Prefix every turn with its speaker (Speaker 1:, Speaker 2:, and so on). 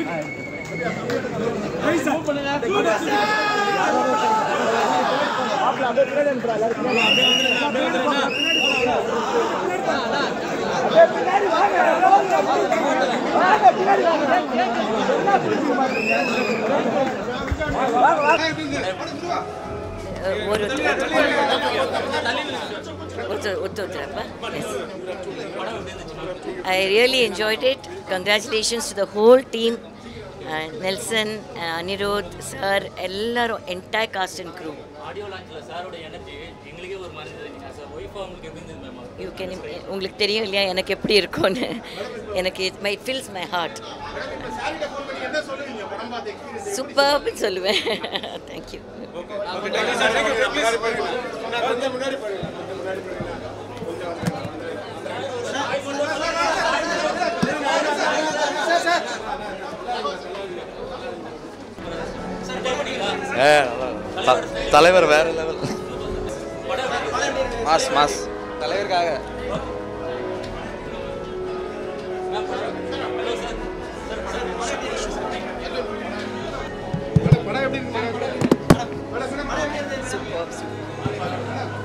Speaker 1: ஒரு ஒத்து ஒத்து ஒத்துறப்ப I really enjoyed it congratulations to the whole team Nelson Anirudh sir எல்லாரும் entire cast and crew
Speaker 2: audio லான்ச்சில் சாரோட எனர்ஜி எங்களுக்கே ஒரு மாதிரி இருந்துச்சு சார் ஒய்ஃபாக உங்களுக்கு எப்படி இருந்தது மேம்
Speaker 1: யூ கேன் உங்களுக்கு தெரியும் இல்லையா எனக்கு எப்படி இருக்கும்னு எனக்கு it my fills my heart சூப்பர்னு சொல்லுவேன் தேங்க்யூ
Speaker 3: ஏ த- தலைவர் வேற லெவல் மாஸ் மாஸ் தலைவருக்காக
Speaker 1: சூப்பர் சூப்பர்